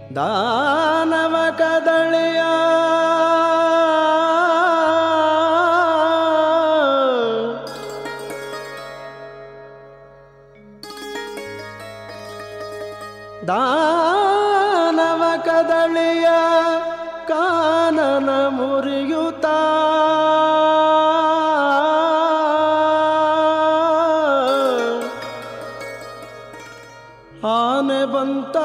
ದಾನವ ಕದಳೆಯ ದಾನವ ಕದಳೆಯ ಕಾನನ ಮುರಿಯುತ್ತ ಆನೆ ಬಂತಾನೆ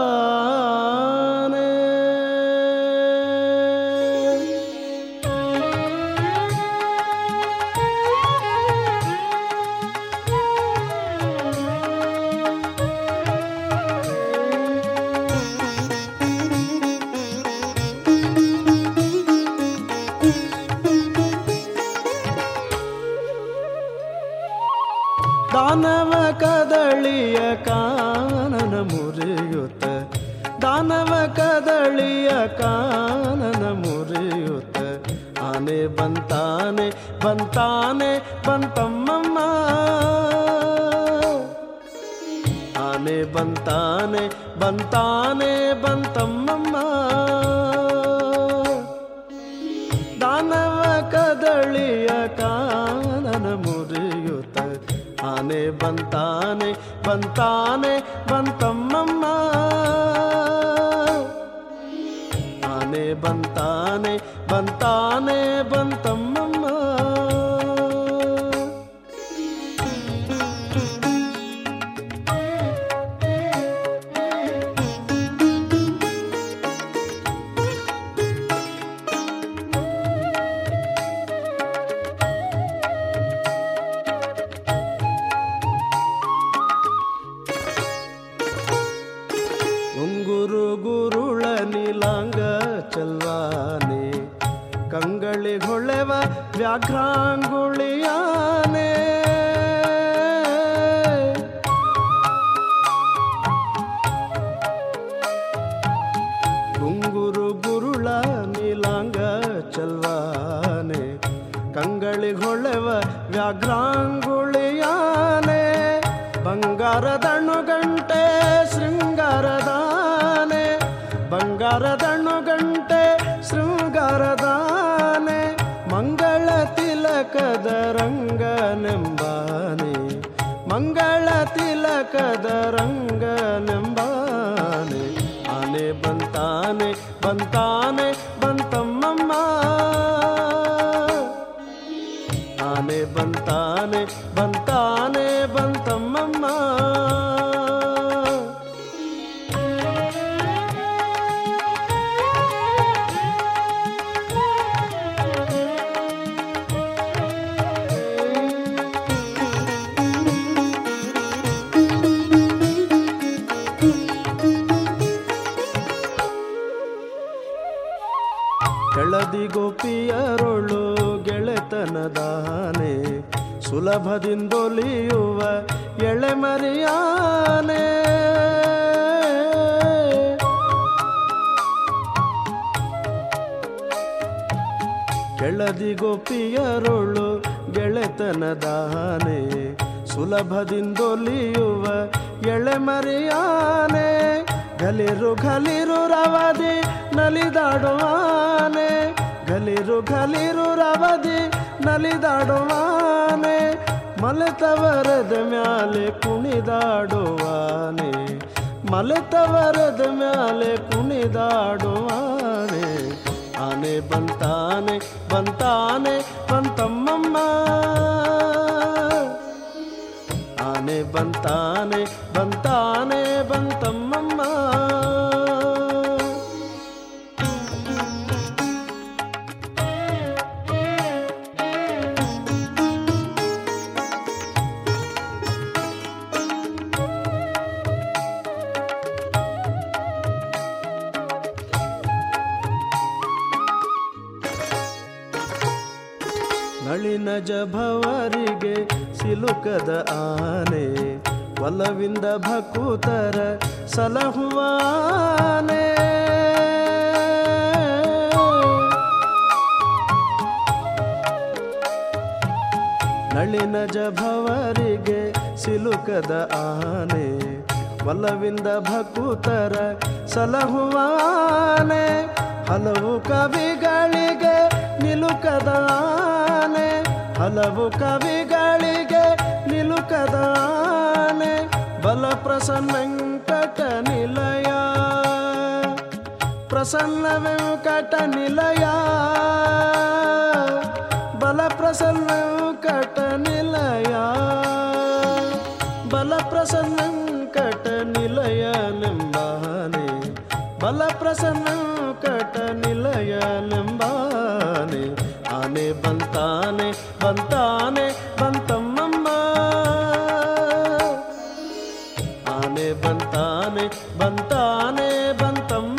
ದಾನವ ಕದಳಿಯ ಕಾನನ ಮುರಿಯುತ್ತ ದಾನವ ಕದಳಿಯ ಕಾನನ ಮುರಿಯುತ್ತ ಆನೆ ಬಂತಾನೆ ಬಂತಾನೆ ಬಂತಮ್ಮಮ್ಮ ಆನೆ ಬಂತಾನೆ ಬಂತಾನೆ ಬಂತಮ್ಮಮ್ಮ ದಾನವ ಕದಳಿಯ ಕಾನನ ಮುರಿಯುತ್ತ ಆನೆ ಬಂತಾನೆ ಬಂತಾನೆ ಬಂತಮ್ಮಮ್ಮ ಆನೆ ಬಂತಾನೆ ಬಂತಾನೆ ಬಂತಮ್ಮಮ್ಮ ಉಂಗುರು ಗುರುಳ ನೀಲಾಂಗ ಚಲ್ವಾನೆ ಕಂಗಳಿ ಹೊಳೆವ ವ್ಯಾಘ್ರಾಂಗುಳಿಯಾನೆ ಗುಂಗುರು ಗುರುಳ ನೀಲಾಂಗ ಚಲ್ವಾನೆ ಕಂಗಳಿ ಹೊಳೆವ ವ್ಯಾಘ್ರಾಂಗುಳಿಯಾನೆ ಬಂಗಾರದಣ್ಣು ಗಂಟೆ ಶೃಂಗಾರದಾನೆ ಬಂಗಾರದಣ್ಣು ಗಂಟೆ ಶೃಂಗಾರದಾನೆ ಮಂಗಳ ತಿಲಕದ ರಂಗನೆಂಬಾನೆ ಮಂಗಳ ತಿಲಕದ ರಂಗನೆಂಬಾನೆ ಆನೆ ಬಂತಾನೆ ಬಂತಾನೆ ಬಂತಮ್ಮಮ್ಮ ಆನೆ ಬಂತಾನೆ ಬಂತಾನೆ ಬಂತಮ್ಮಮ್ಮ ಕೆಳದಿ ಗೋಪಿಯರೊಳು ಗೆಳೆತನದಾನೆ ಸುಲಭದಿಂದೊಲಿಯುವ ಎಳೆಮರಿಯಾನೆ ಕೆಳದಿ ಗೋಪಿಯರೊಳು ಗೆಳೆತನದಾನೆ ಸುಲಭದಿಂದೊಲಿಯುವ ಎಳೆಮರಿಯಾನೆ ಗಲಿರು ಗಲಿರು ರವದಿ ನಲಿದಾಡುವಾನೆ ಗಲಿರು ಗಲಿರು ರವದಿ ನಲಿದಾಡುವಾನೆ ಮಲೆತವರದ ಮ್ಯಾಲೆ ಕುಣಿದಾಡುವಾನೆ ಮಲೆತವರದ ಮ್ಯಾಲೆ ಕುಣಿದಾಡುವಾನೆ ಆನೆ ಬಂತಾನೆ ಬಂತಾನೆ ಬಂತಮ್ಮಮ್ಮ ಆನೆ ಬಂತಾನೆ ಬಂತಾನೆ ಬಂತಮ್ಮಮ್ಮ ನಳಿನ ಜಭವರಿಗೆ ಸಿಲುಕದ ಆನೆ ಒಲವಿಂದ ಭಕುತರ ಸಲಹುವಾನೆ ನಳಿನ ಜಭವರಿಗೆ ಸಿಲುಕದ ಆನೆ ಒಲವಿಂದ ಭಕುತರ ಸಲಹುವಾನೆ ಹಲವು ಕವಿಗಳಿಗೆ ನಿಲುಕದಾನೆ ಹಲವು ಕವಿಗಳಿಗೆ ನಿಲುಕದಾನೆ ಬಲ ಪ್ರಸನ್ನ ವೆಂಕಟ ನಿಲಯ ಪ್ರಸನ್ನ ವೆಂಕಟ ನಿಲಯ ಬಲ ಪ್ರಸನ್ನ ವೆಂಕಟ ನಿಲಯ ಬಲ ಪ್ರಸನ್ನ ವೆಂಕಟ ನಿಲಯ ನೆಂಬಾನೆ ಬಲ ಪ್ರಸನ್ನ ವೆಂಕಟ ನಿಲಯ ನೆಂಬಾನೆ ಆನೆ ಬಂತಾನೆ ಬಂತಾನೆ ಬಂತಮ್ಮಮ್ಮ ಆನೆ ಬಂತಾನೆ ಬಂತಾನೆ ಬಂತಮ್ಮ